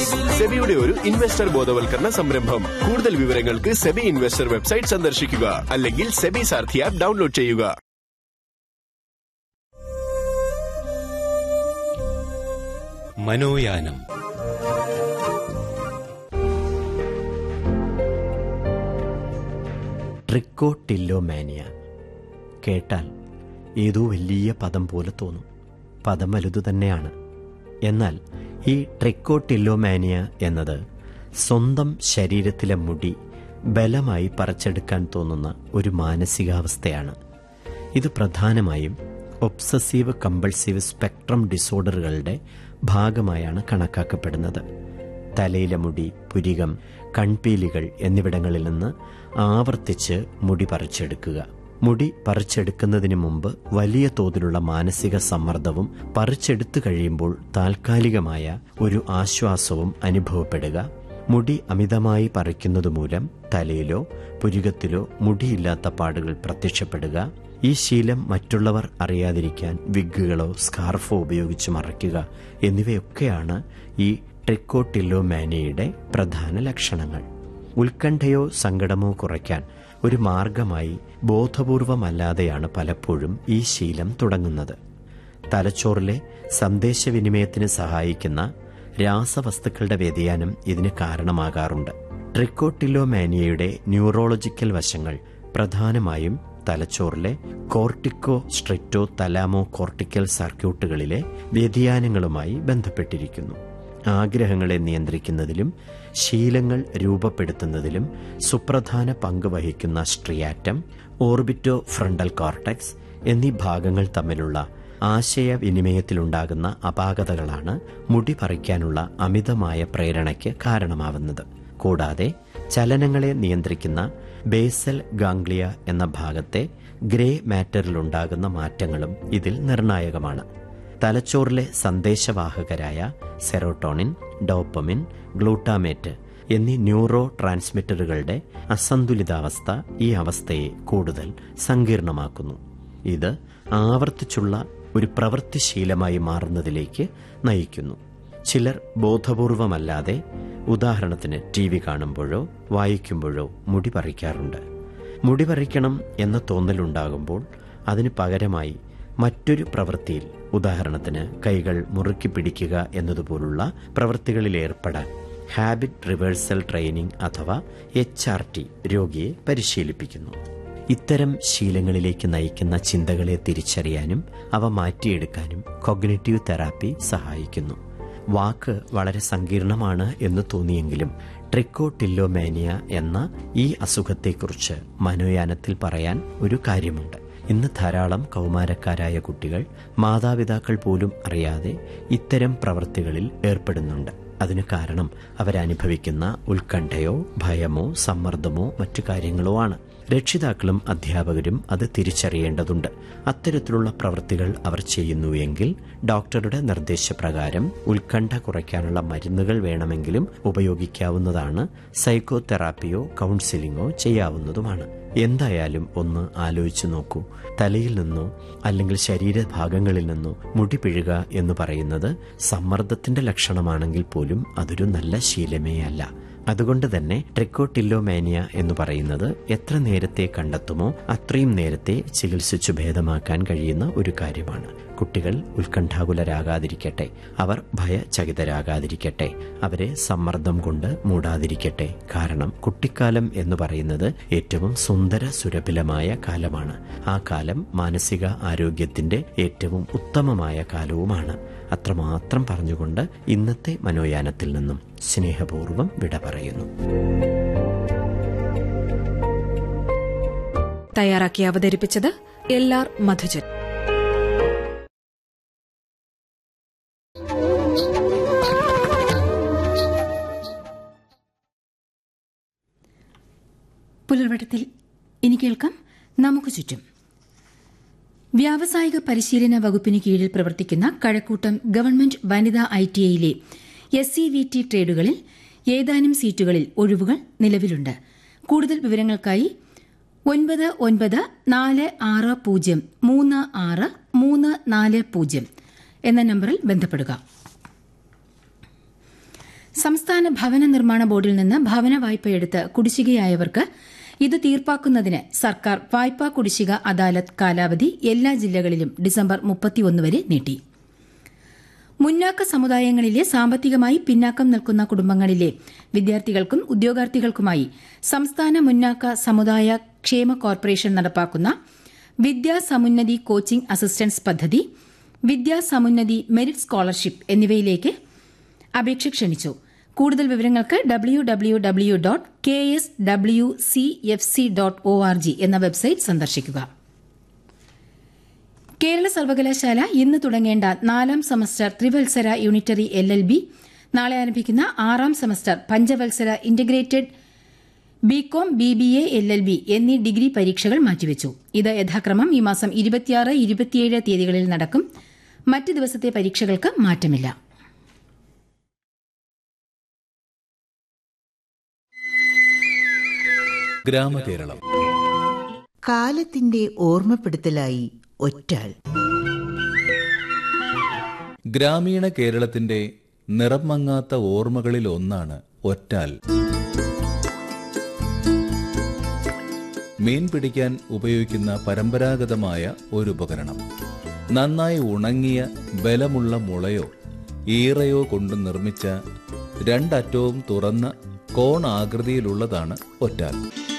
സെബിയുടെ ഒരു ഇൻവെസ്റ്റർ ബോധവൽക്കരണ സംരംഭം കൂടുതൽ വിവരങ്ങൾക്ക് സെബി ഇൻവെസ്റ്റർ വെബ്സൈറ്റ് സന്ദർശിക്കുക അല്ലെങ്കിൽ സെബി സാർഥി ആപ്പ് ഡൗൺലോഡ് ചെയ്യുക മനോയാനം ട്രിക്കോട്ടില്ലോമാനിയ കേട്ടാൽ ഏതോ വലിയ പദം പോലെ തോന്നും പദം വലുതു തന്നെയാണ് എന്നാൽ ഈ ട്രിക്കോട്ടില്ലോമാനിയ എന്നത് സ്വന്തം ശരീരത്തിലെ മുടി ബലമായി പറിച്ചെടുക്കാൻ തോന്നുന്ന ഒരു മാനസികാവസ്ഥയാണ് ഇത് പ്രധാനമായും ഒബ്സസീവ് കമ്പൾസീവ് സ്പെക്ട്രം ഡിസോർഡറുകളുടെ ഭാഗമായാണ് കണക്കാക്കപ്പെടുന്നത് തലയിലെ മുടി പുരികം കൺപീലികൾ എന്നിവിടങ്ങളിൽ നിന്ന് ആവർത്തിച്ച് മുടി പറിച്ചെടുക്കുക മുടി പറിച്ചെടുക്കുന്നതിന് മുമ്പ് വലിയ തോതിലുള്ള മാനസിക സമ്മർദ്ദവും പറിച്ചെടുത്തു കഴിയുമ്പോൾ താൽക്കാലികമായ ഒരു ആശ്വാസവും അനുഭവപ്പെടുക മുടി അമിതമായി പറിക്കുന്നത് മൂലം തലയിലോ പുരുകത്തിലോ മുടിയില്ലാത്ത പാടുകൾ പ്രത്യക്ഷപ്പെടുക ഈ ശീലം മറ്റുള്ളവർ അറിയാതിരിക്കാൻ വിഗുകളോ സ്കാർഫോ ഉപയോഗിച്ച് മറയ്ക്കുക എന്നിവയൊക്കെയാണ് ഈ ട്രിക്കോട്ടില്ലോമാനിയയുടെ പ്രധാന ലക്ഷണങ്ങൾ ഉത്കണ്ഠയോ സങ്കടമോ കുറയ്ക്കാൻ ഒരു മാർഗമായി ബോധപൂർവമല്ലാതെയാണ് പലപ്പോഴും ഈ ശീലം തുടങ്ങുന്നത് തലച്ചോറിലെ സന്ദേശവിനിമയത്തിന് സഹായിക്കുന്ന രാസവസ്തുക്കളുടെ വ്യതിയാനം ഇതിന് കാരണമാകാറുണ്ട് ട്രിക്കോട്ടിലോമാനിയയുടെ ന്യൂറോളജിക്കൽ വശങ്ങൾ പ്രധാനമായും തലച്ചോറിലെ കോർട്ടിക്കോ സ്ട്രിക്റ്റോ തലാമോ കോർട്ടിക്കൽ സർക്യൂട്ടുകളിലെ വ്യതിയാനങ്ങളുമായി ബന്ധപ്പെട്ടിരിക്കുന്നു ആഗ്രഹങ്ങളെ നിയന്ത്രിക്കുന്നതിലും ശീലങ്ങൾ രൂപപ്പെടുത്തുന്നതിലും സുപ്രധാന പങ്ക് വഹിക്കുന്ന സ്ട്രിയാറ്റം ഓർബിറ്റോ ഫ്രണ്ടൽ കോർട്ടക്സ് എന്നീ ഭാഗങ്ങൾ തമ്മിലുള്ള ആശയവിനിമയത്തിലുണ്ടാകുന്ന അപാകതകളാണ് മുടി പറിക്കാനുള്ള അമിതമായ പ്രേരണയ്ക്ക് കാരണമാവുന്നത് കൂടാതെ ചലനങ്ങളെ നിയന്ത്രിക്കുന്ന ബേസൽ ഗാംഗ്ലിയ എന്ന ഭാഗത്തെ ഗ്രേ മാറ്ററിലുണ്ടാകുന്ന മാറ്റങ്ങളും ഇതിൽ നിർണായകമാണ് തലച്ചോറിലെ സന്ദേശവാഹകരായ സെറോട്ടോണിൻ ഡോപ്പമിൻ ഗ്ലൂട്ടാമേറ്റ് എന്നീ ന്യൂറോ ട്രാൻസ്മിറ്ററുകളുടെ അസന്തുലിതാവസ്ഥ ഈ അവസ്ഥയെ കൂടുതൽ സങ്കീർണമാക്കുന്നു ഇത് ആവർത്തിച്ചുള്ള ഒരു പ്രവൃത്തിശീലമായി മാറുന്നതിലേക്ക് നയിക്കുന്നു ചിലർ ബോധപൂർവമല്ലാതെ ഉദാഹരണത്തിന് ടി വി കാണുമ്പോഴോ വായിക്കുമ്പോഴോ മുടി പറിക്കാറുണ്ട് മുടി പറിക്കണം എന്ന തോന്നലുണ്ടാകുമ്പോൾ അതിന് പകരമായി മറ്റൊരു പ്രവൃത്തിയിൽ ഉദാഹരണത്തിന് കൈകൾ മുറുക്കി പിടിക്കുക എന്നതുപോലുള്ള പ്രവൃത്തികളിൽ ഏർപ്പെടാൻ ഹാബിറ്റ് റിവേഴ്സൽ ട്രെയിനിങ് അഥവാ എച്ച് ആർ ടി രോഗിയെ പരിശീലിപ്പിക്കുന്നു ഇത്തരം ശീലങ്ങളിലേക്ക് നയിക്കുന്ന ചിന്തകളെ തിരിച്ചറിയാനും അവ മാറ്റിയെടുക്കാനും കൊഗ്നറ്റീവ് തെറാപ്പി സഹായിക്കുന്നു വാക്ക് വളരെ സങ്കീർണമാണ് എന്ന് തോന്നിയെങ്കിലും ട്രിക്കോട്ടില്ലോമാനിയ എന്ന ഈ അസുഖത്തെക്കുറിച്ച് മനോയാനത്തിൽ പറയാൻ ഒരു കാര്യമുണ്ട് ഇന്ന് ധാരാളം കൗമാരക്കാരായ കുട്ടികൾ മാതാപിതാക്കൾ പോലും അറിയാതെ ഇത്തരം പ്രവൃത്തികളിൽ ഏർപ്പെടുന്നുണ്ട് അതിന് കാരണം അവരനുഭവിക്കുന്ന ഉത്കണ്ഠയോ ഭയമോ സമ്മർദ്ദമോ മറ്റു കാര്യങ്ങളോ ആണ് രക്ഷിതാക്കളും അധ്യാപകരും അത് തിരിച്ചറിയേണ്ടതുണ്ട് അത്തരത്തിലുള്ള പ്രവൃത്തികൾ അവർ ചെയ്യുന്നുവെങ്കിൽ ഡോക്ടറുടെ നിർദ്ദേശപ്രകാരം ഉത്കണ്ഠ കുറയ്ക്കാനുള്ള മരുന്നുകൾ വേണമെങ്കിലും ഉപയോഗിക്കാവുന്നതാണ് സൈക്കോ തെറാപ്പിയോ കൗൺസിലിങ്ങോ ചെയ്യാവുന്നതുമാണ് എന്തായാലും ഒന്ന് ആലോചിച്ചു നോക്കൂ തലയിൽ നിന്നോ അല്ലെങ്കിൽ ശരീരഭാഗങ്ങളിൽ നിന്നോ മുടി പിഴുക എന്ന് പറയുന്നത് സമ്മർദ്ദത്തിന്റെ ലക്ഷണമാണെങ്കിൽ പോലും അതൊരു നല്ല ശീലമേ അല്ല അതുകൊണ്ട് തന്നെ ട്രിക്കോട്ടില്ലോമാനിയ എന്ന് പറയുന്നത് എത്ര നേരത്തെ കണ്ടെത്തുമോ അത്രയും നേരത്തെ ചികിത്സിച്ചു ഭേദമാക്കാൻ കഴിയുന്ന ഒരു കാര്യമാണ് കുട്ടികൾ ഉത്കണ്ഠാകുലരാകാതിരിക്കട്ടെ അവർ ഭയചകിതരാകാതിരിക്കട്ടെ അവരെ സമ്മർദ്ദം കൊണ്ട് മൂടാതിരിക്കട്ടെ കാരണം കുട്ടിക്കാലം എന്ന് പറയുന്നത് ഏറ്റവും സുന്ദര സുരഭിലമായ കാലമാണ് ആ കാലം മാനസിക ആരോഗ്യത്തിന്റെ ഏറ്റവും ഉത്തമമായ കാലവുമാണ് അത്രമാത്രം പറഞ്ഞുകൊണ്ട് ഇന്നത്തെ മനോയാനത്തിൽ നിന്നും സ്നേഹപൂർവ്വം വിട പറയുന്നു തയ്യാറാക്കി അവതരിപ്പിച്ചത് എൽ ആർ മധുജൻ പുലർവട്ടത്തിൽ ഇനി കേൾക്കാം നമുക്ക് ചുറ്റും വ്യാവസായിക പരിശീലന വകുപ്പിന് കീഴിൽ പ്രവർത്തിക്കുന്ന കഴക്കൂട്ടം ഗവൺമെന്റ് വനിതാ ഐ ടി ഐയിലെ എസ് സി വി ടി ട്രേഡുകളിൽ ഏതാനും സീറ്റുകളിൽ ഒഴിവുകൾ നിലവിലുണ്ട് കൂടുതൽ വിവരങ്ങൾക്കായി ഒൻപത് ഒൻപത് നാല് ആറ് പൂജ്യം മൂന്ന് ആറ് മൂന്ന് നാല് പൂജ്യം എന്ന നമ്പറിൽ ബന്ധപ്പെടുക സംസ്ഥാന ഭവന നിർമ്മാണ ബോർഡിൽ നിന്ന് ഭവന വായ്പയെടുത്ത് കുടിശ്ശികയായവർക്ക് ഇത് തീർപ്പാക്കുന്നതിന് സർക്കാർ വായ്പാ കുടിശ്ശിക അദാലത്ത് കാലാവധി എല്ലാ ജില്ലകളിലും ഡിസംബർ മുപ്പത്തിയൊന്ന് വരെ നീട്ടി മുന്നാക്ക സമുദായങ്ങളിലെ സാമ്പത്തികമായി പിന്നാക്കം നിൽക്കുന്ന കുടുംബങ്ങളിലെ വിദ്യാർത്ഥികൾക്കും ഉദ്യോഗാർത്ഥികൾക്കുമായി സംസ്ഥാന മുന്നാക്ക സമുദായ ക്ഷേമ കോർപ്പറേഷൻ നടപ്പാക്കുന്ന വിദ്യാസമുന്നതി കോച്ചിംഗ് അസിസ്റ്റൻസ് പദ്ധതി വിദ്യാസമുന്നതി മെരിറ്റ് സ്കോളർഷിപ്പ് എന്നിവയിലേക്ക് അപേക്ഷ ക്ഷണിച്ചു കൂടുതൽ വിവരങ്ങൾക്ക് W W W dot K S W C F C dot O R G എന്ന വെബ്സൈറ്റ് സന്ദർശിക്കുക കേരള സർവകലാശാല ഇന്ന് തുടങ്ങേണ്ട നാലാം സെമസ്റ്റർ ത്രിവത്സര യൂണിറ്ററി എൽ എൽ ബി നാളെ ആരംഭിക്കുന്ന ആറാം സെമസ്റ്റർ പഞ്ചവത്സര integrated B Com B B A L L B എന്നീ ഡിഗ്രി പരീക്ഷകൾ മാറ്റിവെച്ചു ഇത് യഥാക്രമം ഈ മാസം ഇരുപത്തിയാറ് ഇരുപത്തിയേഴ് തീയതികളിൽ നടക്കും മറ്റ് ദിവസത്തെ പരീക്ഷകൾക്ക് മാറ്റമില്ല ഗ്രാമകേരളം കാലത്തിന്റെ ഓർമ്മപ്പെടുത്തലായി ഒറ്റാൽ ഗ്രാമീണ കേരളത്തിന്റെ നിറം മങ്ങാത്ത ഓർമ്മകളിൽ ഒന്നാണ് ഒറ്റാൽ മീൻ പിടിക്കാൻ ഉപയോഗിക്കുന്ന പരമ്പരാഗതമായ ഒരു ഉപകരണം നന്നായി ഉണങ്ങിയ ബലമുള്ള മുളയോ ഈറയോ കൊണ്ട് നിർമ്മിച്ച രണ്ടറ്റവും തുറന്ന കോൺ ആകൃതിയിലുള്ളതാണ് ഒറ്റാൽ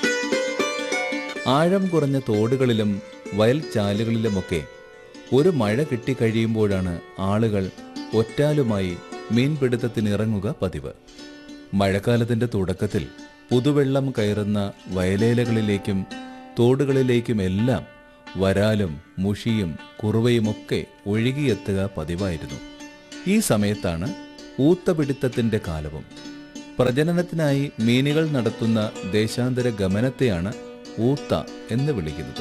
ആഴം കുറഞ്ഞ തോടുകളിലും വയൽ ചാലുകളിലുമൊക്കെ ഒരു മഴ കിട്ടിക്കഴിയുമ്പോഴാണ് ആളുകൾ ഒറ്റാലുമായി മീൻപിടുത്തത്തിനിറങ്ങുക പതിവ് മഴക്കാലത്തിന്റെ തുടക്കത്തിൽ പുതുവെള്ളം കയറുന്ന വയലേലകളിലേക്കും തോടുകളിലേക്കുമെല്ലാം വരാലും മുഷിയും കുറുവയുമൊക്കെ ഒഴുകിയെത്തുക പതിവായിരുന്നു ഈ സമയത്താണ് ഊത്തപിടുത്തത്തിന്റെ കാലവും പ്രജനനത്തിനായി മീനുകൾ നടത്തുന്ന ദേശാന്തര ഗമനത്തെയാണ് ഊത്ത എന്ന് വിളിക്കുന്നത്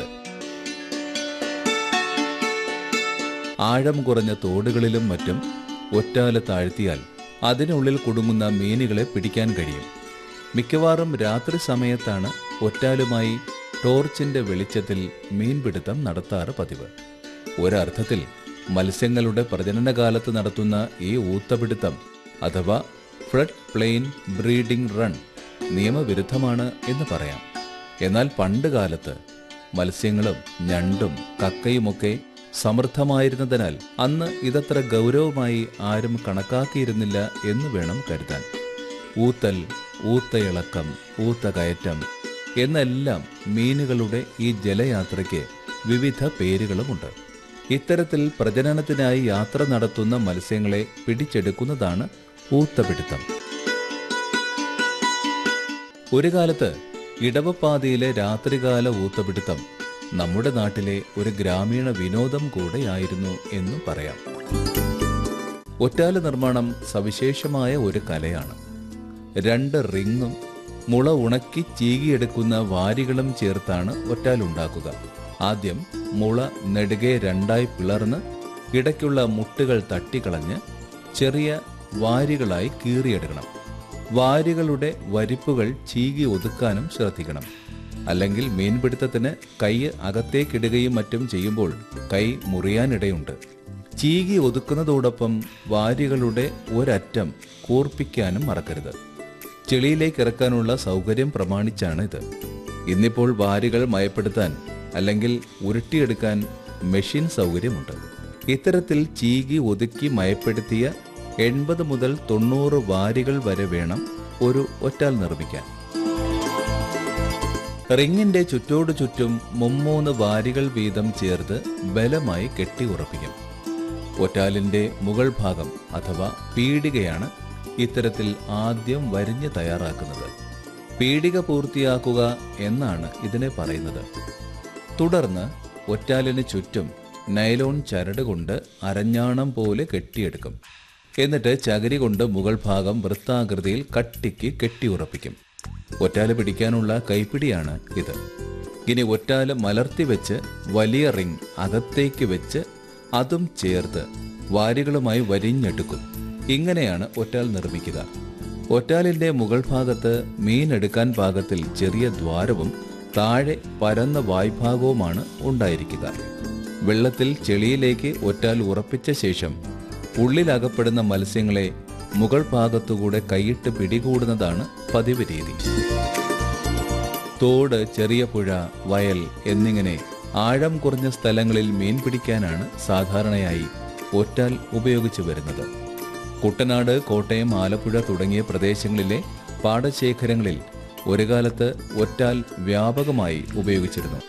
ആഴം കുറഞ്ഞ തോടുകളിലും മറ്റും ഒറ്റാല താഴ്ത്തിയാൽ അതിനുള്ളിൽ കുടുങ്ങുന്ന മീനുകളെ പിടിക്കാൻ കഴിയും മിക്കവാറും രാത്രി സമയത്താണ് ഒറ്റാലുമായി ടോർച്ചിന്റെ വെളിച്ചത്തിൽ മീൻപിടുത്തം നടത്താറ് പതിവ് ഒരർത്ഥത്തിൽ മത്സ്യങ്ങളുടെ പ്രജനനകാലത്ത് നടത്തുന്ന ഈ ഊത്തപിടുത്തം അഥവാ ഫ്ലഡ് പ്ലെയിൻ ബ്രീഡിംഗ് റൺ നിയമവിരുദ്ധമാണ് എന്ന് പറയാം എന്നാൽ പണ്ട് കാലത്ത് മത്സ്യങ്ങളും ഞണ്ടും കക്കയുമൊക്കെ സമൃദ്ധമായിരുന്നതിനാൽ അന്ന് ഇതത്ര ഗൗരവമായി ആരും കണക്കാക്കിയിരുന്നില്ല എന്ന് വേണം കരുതാൻ ഊത്തൽ ഊത്തയിളക്കം ഊത്ത കയറ്റം എന്നെല്ലാം മീനുകളുടെ ഈ ജലയാത്രയ്ക്ക് വിവിധ പേരുകളുമുണ്ട് ഇത്തരത്തിൽ പ്രജനനത്തിനായി യാത്ര നടത്തുന്ന മത്സ്യങ്ങളെ പിടിച്ചെടുക്കുന്നതാണ് ഊത്തപിടുത്തം ഒരു കാലത്ത് ഇടവപ്പാതയിലെ രാത്രികാല ഊത്തപിടുത്തം നമ്മുടെ നാട്ടിലെ ഒരു ഗ്രാമീണ വിനോദം കൂടെയായിരുന്നു എന്നും പറയാം ഒറ്റാല നിർമ്മാണം സവിശേഷമായ ഒരു കലയാണ് രണ്ട് റിങ്ങും മുള ഉണക്കി ചീകിയെടുക്കുന്ന വാരികളും ചേർത്താണ് ഒറ്റാലുണ്ടാക്കുക ആദ്യം മുള നെടുകെ രണ്ടായി പിളർന്ന് ഇടയ്ക്കുള്ള മുട്ടുകൾ തട്ടിക്കളഞ്ഞ് ചെറിയ വാരികളായി കീറിയെടുക്കണം വാരികളുടെ വരിപ്പുകൾ ചീകി ഒതുക്കാനും ശ്രദ്ധിക്കണം അല്ലെങ്കിൽ മീൻപിടുത്തത്തിന് കൈ അകത്തേക്കിടുകയും മറ്റും ചെയ്യുമ്പോൾ കൈ മുറിയാനിടയുണ്ട് ചീകി ഒതുക്കുന്നതോടൊപ്പം വാരികളുടെ ഒരറ്റം കൂർപ്പിക്കാനും മറക്കരുത് ചെളിയിലേക്ക് ഇറക്കാനുള്ള സൗകര്യം പ്രമാണിച്ചാണ് ഇത് ഇന്നിപ്പോൾ വാരികൾ മയപ്പെടുത്താൻ അല്ലെങ്കിൽ ഉരുട്ടിയെടുക്കാൻ മെഷീൻ സൗകര്യമുണ്ട് ഇത്തരത്തിൽ ചീകി ഒതുക്കി മയപ്പെടുത്തിയ എൺപത് മുതൽ തൊണ്ണൂറ് വാരികൾ വരെ വേണം ഒരു ഒറ്റാൽ നിർമ്മിക്കാൻ റിങ്ങിന്റെ ചുറ്റോടു ചുറ്റും മുമ്മൂന്ന് വാരികൾ വീതം ചേർത്ത് ബലമായി കെട്ടി ഉറപ്പിക്കും ഒറ്റാലിന്റെ മുകൾ ഭാഗം അഥവാ പീടികയാണ് ഇത്തരത്തിൽ ആദ്യം വരിഞ്ഞ് തയ്യാറാക്കുന്നത് പീടിക പൂർത്തിയാക്കുക എന്നാണ് ഇതിനെ പറയുന്നത് തുടർന്ന് ഒറ്റാലിന് ചുറ്റും നൈലോൺ ചരട് കൊണ്ട് അരഞ്ഞാണം പോലെ കെട്ടിയെടുക്കും എന്നിട്ട് ചകിരി കൊണ്ട് മുകൾ ഭാഗം വൃത്താകൃതിയിൽ കട്ടിക്ക് കെട്ടിയുറപ്പിക്കും ഒറ്റാല് പിടിക്കാനുള്ള കൈപ്പിടിയാണ് ഇത് ഇനി ഒറ്റാല് മലർത്തി വെച്ച് വലിയ റിങ് അകത്തേക്ക് വെച്ച് അതും ചേർത്ത് വാരികളുമായി വരിഞ്ഞെടുക്കും ഇങ്ങനെയാണ് ഒറ്റാൽ നിർമ്മിക്കുക ഒറ്റാലിന്റെ മുകൾ ഭാഗത്ത് മീൻ എടുക്കാൻ പാകത്തിൽ ചെറിയ ദ്വാരവും താഴെ പരന്ന വായ്ഭാഗവുമാണ് ഉണ്ടായിരിക്കുക വെള്ളത്തിൽ ചെളിയിലേക്ക് ഒറ്റാൽ ഉറപ്പിച്ച ശേഷം ഉള്ളിലകപ്പെടുന്ന മത്സ്യങ്ങളെ മുകൾ ഭാഗത്തുകൂടെ കൈയിട്ട് പിടികൂടുന്നതാണ് പതിവ് രീതി തോട് ചെറിയ പുഴ വയൽ എന്നിങ്ങനെ ആഴം കുറഞ്ഞ സ്ഥലങ്ങളിൽ മീൻ പിടിക്കാനാണ് സാധാരണയായി ഒറ്റാൽ ഉപയോഗിച്ചു വരുന്നത് കുട്ടനാട് കോട്ടയം ആലപ്പുഴ തുടങ്ങിയ പ്രദേശങ്ങളിലെ പാടശേഖരങ്ങളിൽ ഒരു കാലത്ത് ഒറ്റാൽ വ്യാപകമായി ഉപയോഗിച്ചിരുന്നു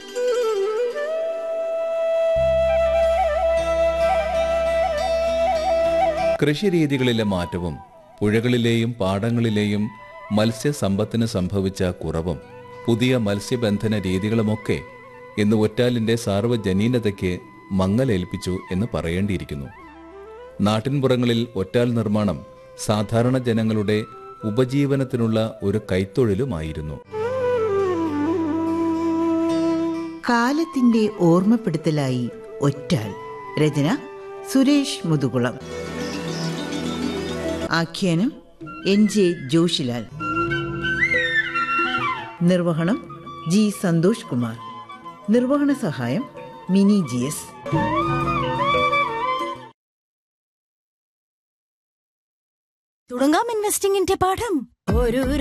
കൃഷിരീതികളിലെ മാറ്റവും പുഴകളിലെയും പാടങ്ങളിലെയും മത്സ്യസമ്പത്തിന് സംഭവിച്ച കുറവും പുതിയ മത്സ്യബന്ധന രീതികളുമൊക്കെ ഇന്ന് ഒറ്റാലിന്റെ സാർവജനീനതയ്ക്ക് മങ്ങലേൽപ്പിച്ചു എന്ന് പറയേണ്ടിയിരിക്കുന്നു നാട്ടിൻപുറങ്ങളിൽ ഒറ്റാൽ നിർമ്മാണം സാധാരണ ജനങ്ങളുടെ ഉപജീവനത്തിനുള്ള ഒരു കൈത്തൊഴിലുമായിരുന്നു കാലത്തിന്റെ ഓർമ്മപ്പെടുത്തലായി ഒറ്റാൽ രചന സുരേഷ് മുതുകുളം ആഖ്യാനം എൻ ജെ ജോഷിലാൽ നിർവഹണം ജി സന്തോഷ് കുമാർ നിർവഹണ സഹായം മിനി ജി എസ് തുടങ്ങാം ഇൻവെസ്റ്റിംഗിന്റെ പാഠം ഒരു